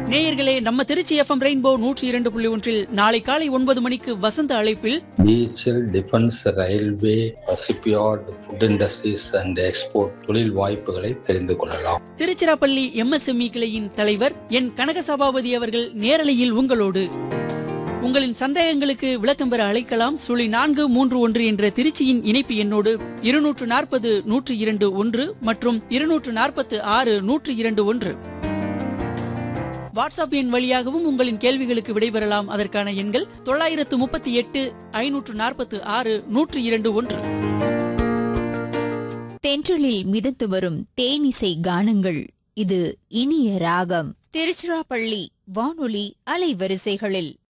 நேயர்களே நம்ம Trichy FM rainbow நூற்றி இரண்டு புள்ளி ஒன்றில் நாளை காலை ஒன்பது மணிக்கு வசந்த அழைப்பில் BHL defence railway shipyard food industries and export தொழில் வாய்ப்புகளை தெரிந்து கொள்ளலாம் திருச்சிராப்பள்ளி எம்எஸ்எம்இ கிளையின் தலைவர் என் கனக சபாபதி அவர்கள் நேரலையில் உங்களோடு உங்களின் சந்தேகங்களுக்கு விளக்கம் பெற அழைக்கலாம் சுழி நான்கு மூன்று ஒன்று என்ற திருச்சியின் இணைப்பு எண்ணோடு இருநூற்று நாற்பது நூற்று இரண்டு ஒன்று மற்றும் இருநூற்று நாற்பத்து ஆறு நூற்று இரண்டு ஒன்று வாட்ஸ்அப் எண் வழியாகவும் உங்களின் கேள்விகளுக்கு விடைபெறலாம் அதற்கான எண்கள் தொள்ளாயிரத்து முப்பத்தி எட்டு ஐநூற்று நாற்பத்து ஆறு நூற்று இரண்டு ஒன்று தென்றலில் மிதந்து வரும் தேனிசை கானங்கள் இது இனிய ராகம் திருச்சிராப்பள்ளி வானொலி அலைவரிசைகளில்